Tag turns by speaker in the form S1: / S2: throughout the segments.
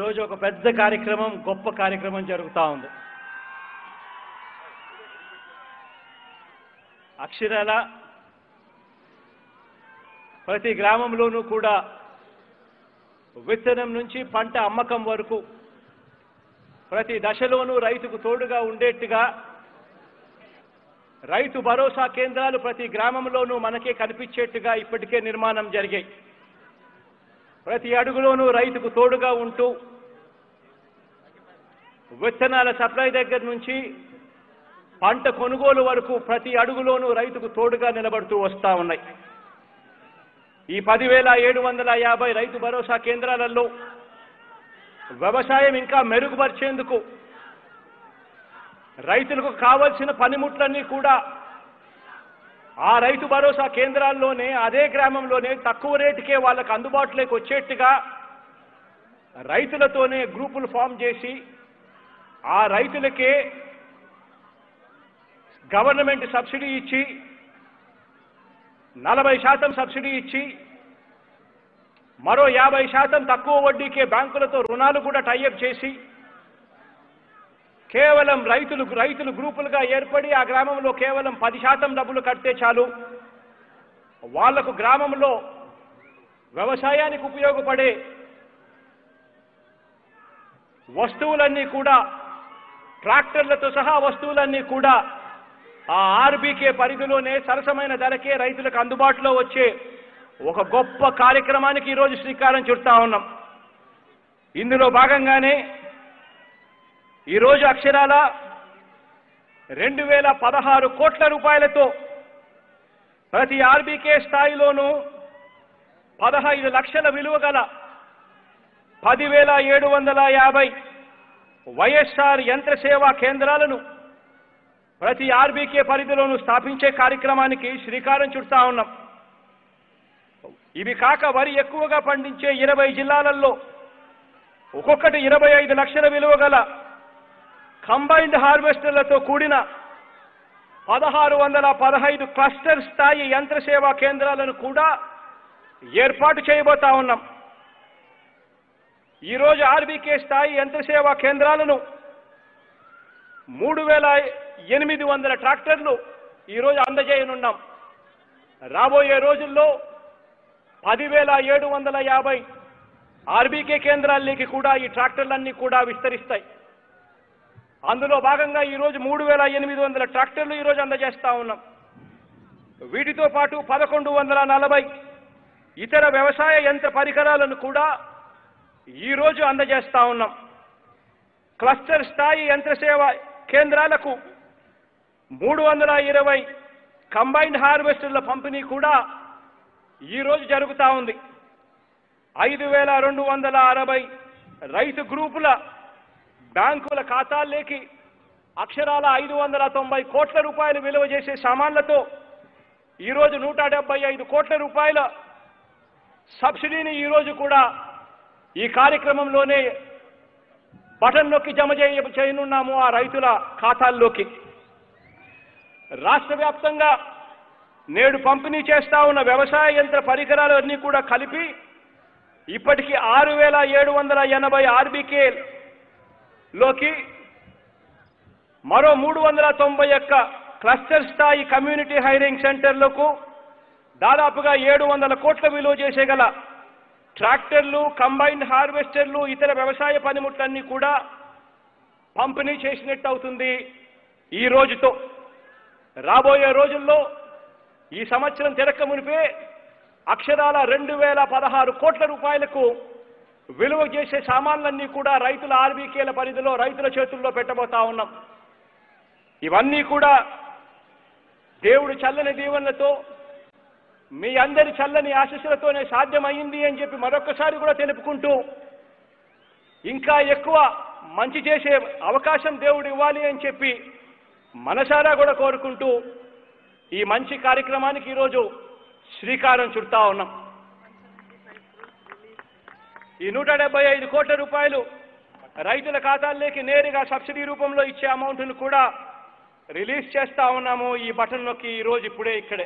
S1: ఈరోజు ఒక పెద్ద కార్యక్రమం గొప్ప కార్యక్రమం జరుగుతూ ఉంది అక్షరాల ప్రతి గ్రామంలోనూ కూడా విత్తనం నుంచి పంట అమ్మకం వరకు ప్రతి దశలోనూ రైతుకు తోడుగా ఉండేట్టుగా రైతు భరోసా కేంద్రాలు ప్రతి గ్రామంలోనూ మనకే కనిపించేట్టుగా ఇప్పటికే నిర్మాణం జరిగాయి ప్రతి అడుగులోనూ రైతుకు తోడుగా ఉంటూ విత్తనాల సప్లై దగ్గర నుంచి పంట కొనుగోలు వరకు ప్రతి అడుగులోనూ రైతుకు తోడుగా నిలబడుతూ వస్తా ఉన్నాయి ఈ పదివేల ఏడు వందల యాభై రైతు భరోసా కేంద్రాలలో వ్యవసాయం ఇంకా మెరుగుపరిచేందుకు రైతులకు కావలసిన పనిముట్లన్నీ కూడా ఆ రైతు భరోసా కేంద్రాల్లోనే అదే గ్రామంలోనే తక్కువ రేటుకే వాళ్ళకు అందుబాటులోకి వచ్చేట్టుగా రైతులతోనే గ్రూపులు ఫామ్ చేసి ఆ రైతులకే గవర్నమెంట్ సబ్సిడీ ఇచ్చి నలభై శాతం సబ్సిడీ ఇచ్చి మరో యాభై శాతం తక్కువ వడ్డీకే బ్యాంకులతో రుణాలు కూడా టైఅప్ చేసి కేవలం రైతులు రైతులు గ్రూపులుగా ఏర్పడి ఆ గ్రామంలో కేవలం పది శాతం డబ్బులు కడితే చాలు వాళ్లకు గ్రామంలో వ్యవసాయానికి ఉపయోగపడే వస్తువులన్నీ కూడా ట్రాక్టర్లతో సహా వస్తువులన్నీ కూడా ఆ ఆర్బీకే పరిధిలోనే సరసమైన ధరకే రైతులకు అందుబాటులో వచ్చే ఒక గొప్ప కార్యక్రమానికి ఈరోజు శ్రీకారం చుడతా ఉన్నాం ఇందులో భాగంగానే ఈరోజు అక్షరాల రెండు వేల పదహారు కోట్ల రూపాయలతో ప్రతి ఆర్బీకే స్థాయిలోనూ పదహైదు లక్షల విలువ గల పదివేల ఏడు వందల యాభై వైఎస్ఆర్ యంత్ర సేవా కేంద్రాలను ప్రతి ఆర్బీకే పరిధిలోనూ స్థాపించే కార్యక్రమానికి శ్రీకారం చుడతా ఉన్నాం ఇవి కాక వరి ఎక్కువగా పండించే ఇరవై జిల్లాలలో ఒక్కొక్కటి ఇరవై ఐదు లక్షల విలువ గల కంబైన్డ్ హార్వెస్టర్లతో కూడిన పదహారు వందల పదహైదు క్లస్టర్ స్థాయి యంత్ర సేవా కేంద్రాలను కూడా ఏర్పాటు చేయబోతా ఉన్నాం ఈరోజు ఆర్బీకే స్థాయి యంత్ర సేవా కేంద్రాలను మూడు వేల ఎనిమిది వందల ట్రాక్టర్లు ఈరోజు అందజేయనున్నాం రాబోయే రోజుల్లో పదివేల ఏడు వందల యాభై ఆర్బీకే కేంద్రాల్లోకి కూడా ఈ ట్రాక్టర్లన్నీ కూడా విస్తరిస్తాయి అందులో భాగంగా ఈరోజు మూడు వేల ఎనిమిది వందల ట్రాక్టర్లు ఈరోజు అందజేస్తా ఉన్నాం వీటితో పాటు పదకొండు వందల నలభై ఇతర వ్యవసాయ యంత్ర పరికరాలను కూడా ఈరోజు అందజేస్తా ఉన్నాం క్లస్టర్ స్థాయి యంత్ర సేవ కేంద్రాలకు మూడు వందల ఇరవై కంబైన్డ్ హార్వెస్టర్ల పంపిణీ కూడా ఈరోజు జరుగుతూ ఉంది ఐదు వేల రెండు వందల అరవై రైతు గ్రూపుల బ్యాంకుల ఖాతాల్లోకి అక్షరాల ఐదు వందల తొంభై కోట్ల రూపాయలు విలువ చేసే సామాన్లతో ఈరోజు నూట డెబ్బై ఐదు కోట్ల రూపాయల సబ్సిడీని ఈరోజు కూడా ఈ కార్యక్రమంలోనే బటన్ నొక్కి జమ చేయ చేయనున్నాము ఆ రైతుల ఖాతాల్లోకి రాష్ట్ర వ్యాప్తంగా నేడు పంపిణీ చేస్తా ఉన్న వ్యవసాయ యంత్ర పరికరాలు అన్నీ కూడా కలిపి ఇప్పటికీ ఆరు వేల ఏడు వందల ఎనభై ఆర్బీకే లోకి మరో మూడు వందల తొంభై ఒక్క క్లస్టర్ స్థాయి కమ్యూనిటీ హైరింగ్ సెంటర్లకు దాదాపుగా ఏడు వందల కోట్ల విలువ చేసేగల ట్రాక్టర్లు కంబైన్డ్ హార్వెస్టర్లు ఇతర వ్యవసాయ పనిముట్లన్నీ కూడా పంపిణీ చేసినట్టు అవుతుంది ఈ రోజుతో రాబోయే రోజుల్లో ఈ సంవత్సరం తిరక్క మునిపే అక్షరాల రెండు వేల పదహారు కోట్ల రూపాయలకు విలువ చేసే సామాన్లన్నీ కూడా రైతుల ఆర్బీకేల పరిధిలో రైతుల చేతుల్లో పెట్టబోతా ఉన్నాం ఇవన్నీ కూడా దేవుడు చల్లని దీవెనలతో మీ అందరి చల్లని ఆశీస్సులతోనే సాధ్యమైంది అని చెప్పి మరొకసారి కూడా తెలుపుకుంటూ ఇంకా ఎక్కువ మంచి చేసే అవకాశం దేవుడు ఇవ్వాలి అని చెప్పి మనసారా కూడా కోరుకుంటూ ఈ మంచి కార్యక్రమానికి ఈరోజు శ్రీకారం చుడతా ఉన్నాం ఈ నూట డెబ్బై ఐదు కోట్ల రూపాయలు రైతుల ఖాతాల్లోకి నేరుగా సబ్సిడీ రూపంలో ఇచ్చే అమౌంట్ను కూడా రిలీజ్ చేస్తా ఉన్నాము ఈ బటన్ నొక్కి ఈ రోజు ఇప్పుడే ఇక్కడే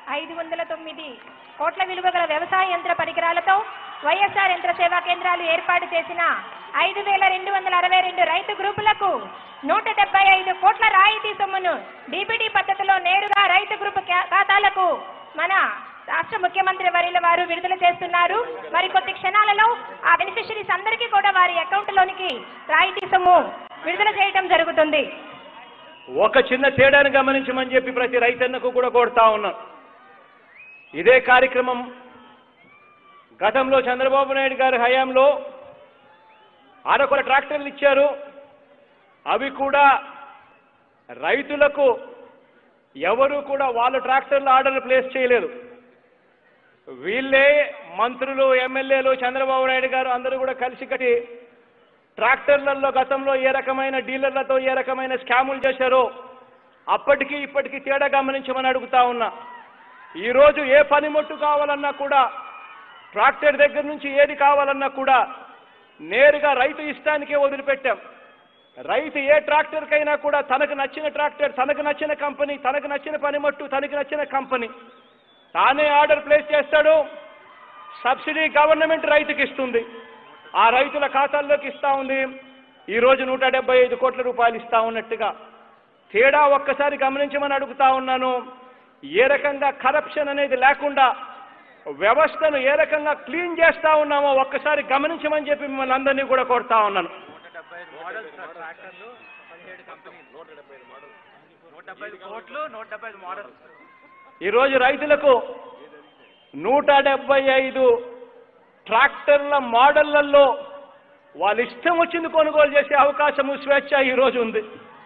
S2: ఐదు వందల తొమ్మిది కోట్ల విలువ గల వ్యవసాయ యంత్ర పరికరాలతో వైఎస్ఆర్ యంత్ర సేవా కేంద్రాలు ఏర్పాటు చేసిన ఐదు వేల రెండు వందల అరవై రెండు రైతు గ్రూపులకు నూట డెబ్బై ఐదు కోట్ల రాయితీ సొమ్మును డీబీటీ పద్ధతిలో నేరుగా రైతు గ్రూపు ఖా- ఖాతాలకు మన రాష్ట్ర ముఖ్యమంత్రి వర్యుల వారు విడుదల చేస్తున్నారు మరి కొద్ది క్షణాలలో ఆ బెనిఫిషరీస్ అందరికీ కూడా వారి అకౌంట్లోనికి రాయితీ సొమ్ము విడుదల చేయడం జరుగుతుంది
S1: ఒక చిన్న తేడాను గమనించమని చెప్పి ప్రతి రైతన్నకు కూడా కోరుతా ఉన్నాం ఇదే కార్యక్రమం గతంలో చంద్రబాబు నాయుడు గారి హయాంలో ఆరొకల ట్రాక్టర్లు ఇచ్చారు అవి కూడా రైతులకు ఎవరు కూడా వాళ్ళ ట్రాక్టర్ల ఆర్డర్ ప్లేస్ చేయలేదు వీళ్ళే మంత్రులు ఎమ్మెల్యేలు చంద్రబాబు నాయుడు గారు అందరూ కూడా కలిసి కట్టి ట్రాక్టర్లలో గతంలో ఏ రకమైన డీలర్లతో ఏ రకమైన స్కాములు చేశారో అప్పటికి ఇప్పటికి తేడా గమనించమని అడుగుతా ఉన్నా ఈరోజు ఏ పనిముట్టు కావాలన్నా కూడా ట్రాక్టర్ దగ్గర నుంచి ఏది కావాలన్నా కూడా నేరుగా రైతు ఇష్టానికే వదిలిపెట్టాం రైతు ఏ ట్రాక్టర్కైనా కూడా తనకు నచ్చిన ట్రాక్టర్ తనకు నచ్చిన కంపెనీ తనకు నచ్చిన పనిముట్టు తనకు నచ్చిన కంపెనీ తానే ఆర్డర్ ప్లేస్ చేస్తాడు సబ్సిడీ గవర్నమెంట్ రైతుకి ఇస్తుంది ఆ రైతుల ఖాతాల్లోకి ఇస్తా ఉంది ఈ రోజు నూట డెబ్బై ఐదు కోట్ల రూపాయలు ఇస్తా ఉన్నట్టుగా తేడా ఒక్కసారి గమనించమని అడుగుతా ఉన్నాను ఏ రకంగా కరప్షన్ అనేది లేకుండా వ్యవస్థను ఏ రకంగా క్లీన్ చేస్తా ఉన్నామో ఒక్కసారి గమనించమని చెప్పి మిమ్మల్ని అందరినీ కూడా కోరుతా ఉన్నాను
S3: మోడల్స్ ట్రాక్టర్లు పదిహేడు కంపెనీలు నూట డెబ్బై ఐదు మోడల్స్ నూట డెబ్బై ఐదు కోట్లు నూట డెబ్బై ఐదు మోడల్స్
S1: ఈరోజు రైతులకు నూట డెబ్బై ఐదు ట్రాక్టర్ల మోడళ్లలో వాళ్ళ ఇష్టం వచ్చింది కొనుగోలు చేసే అవకాశము స్వేచ్ఛ ఈ రోజు ఉంది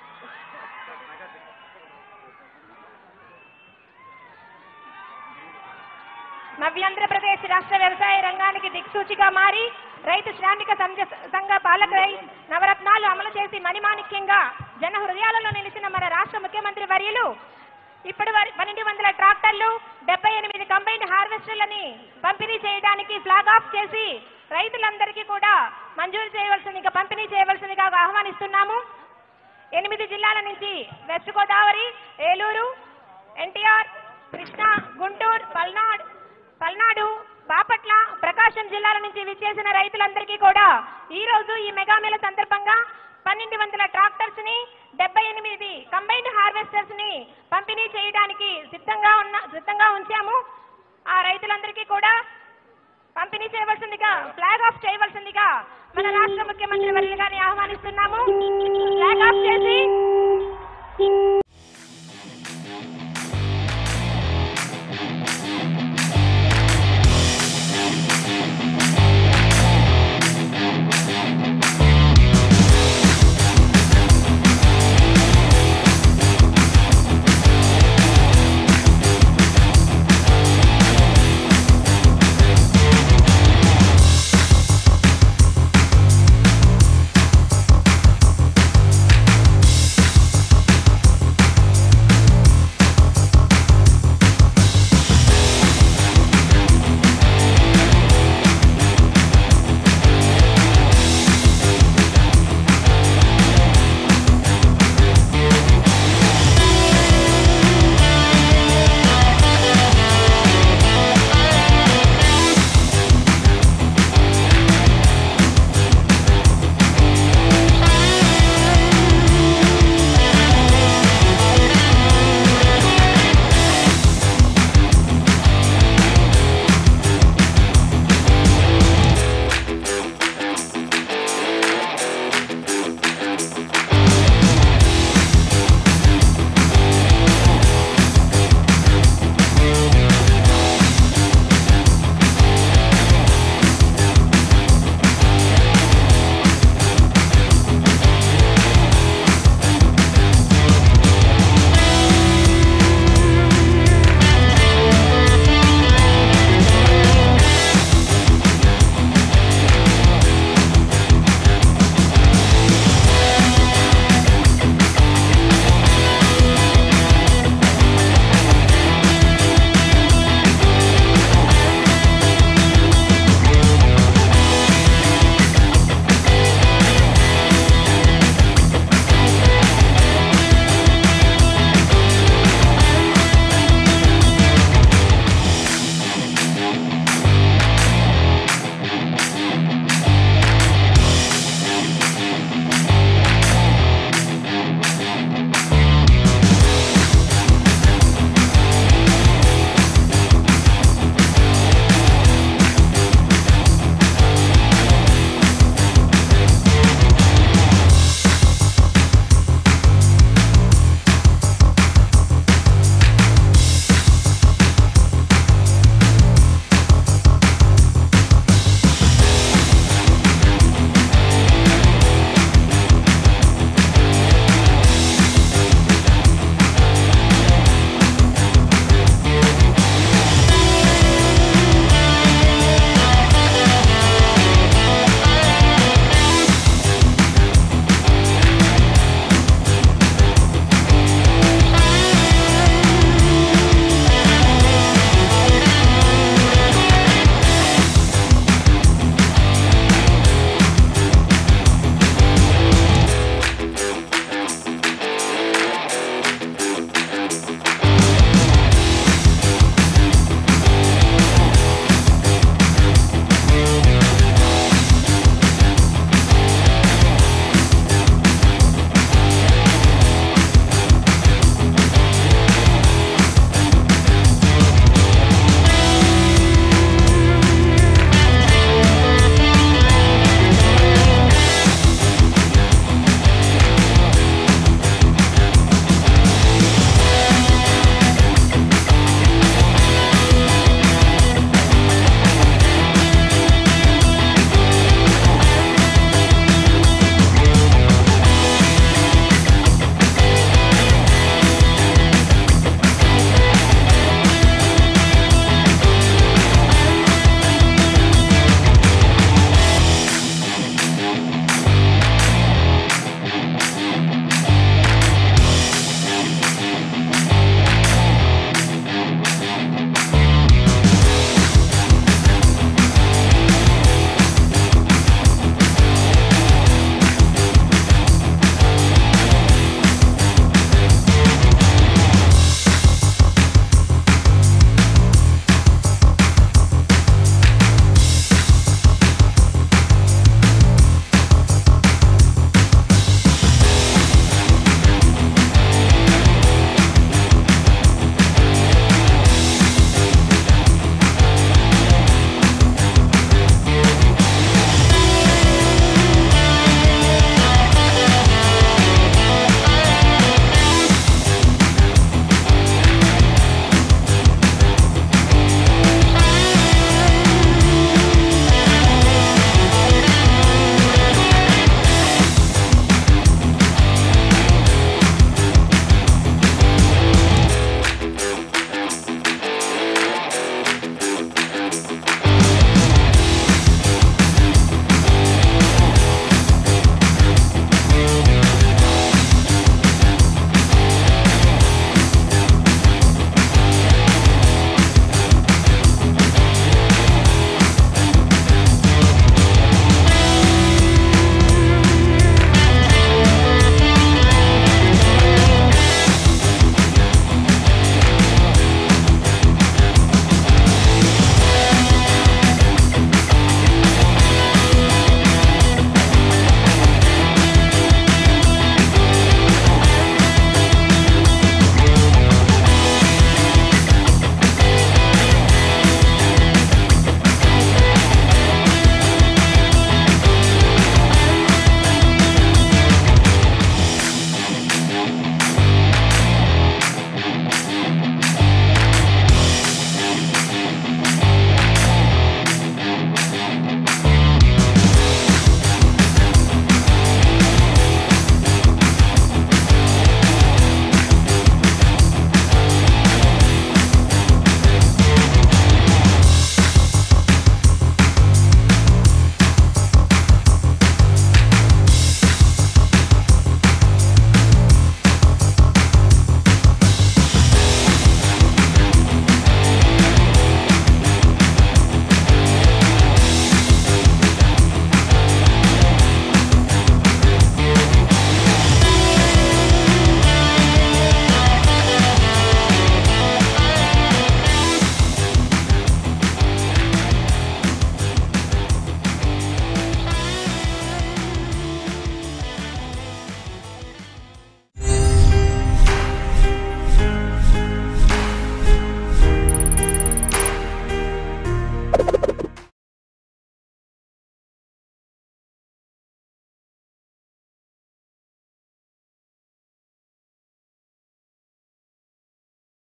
S2: నవ్యాంధ్రప్రదేశ్ రాష్ట్ర వ్యవసాయ రంగానికి దిక్సూచిగా మారి రైతు శ్రామిక సంజ- సంఘ పాలకులై నవరత్నాలు అమలు చేసి మణిమాణిక్యంగా జన హృదయాలలో నిలిచిన మన రాష్ట్ర ముఖ్యమంత్రి వర్యులు ఇప్పటి వరకు పన్నెండు వందల ట్రాక్టర్లు డెబ్బై ఎనిమిది కంబైన్డ్ హార్వెస్టర్లని పంపిణీ చేయడానికి ఫ్లాగ్ ఆఫ్ చేసి రైతులందరికీ కూడా మంజూరు చేయవలసిందిగా పంపిణీ చేయవలసిందిగా ఆహ్వానిస్తున్నాము ఎనిమిది జిల్లాల నుంచి వెస్ట్ గోదావరి ఏలూరు ఎన్టీఆర్ కృష్ణా గుంటూరు పల్నాడు పల్నాడు బాపట్ల ప్రకాశం జిల్లాల నుంచి విచ్చేసిన రైతులందరికీ కూడా ఈ రోజు ఈ మెగా మేళ సందర్భంగా పన్నెండు వందల ట్రాక్టర్స్ ని డెబ్బై ఎనిమిది కంబైన్డ్ హార్వెస్టర్స్ ని పంపిణీ చేయడానికి సిద్ధంగా ఉన్న సిద్ధంగా ఉంచాము ఆ రైతులందరికీ కూడా పంపిణీ చేయవలసిందిగా ఫ్లాగ్ ఆఫ్ చేయవలసిందిగా మన రాష్ట్ర ముఖ్యమంత్రి వర్యులు గారిని ఆహ్వానిస్తున్నాము ఫ్లాగ్ ఆఫ్ చేసి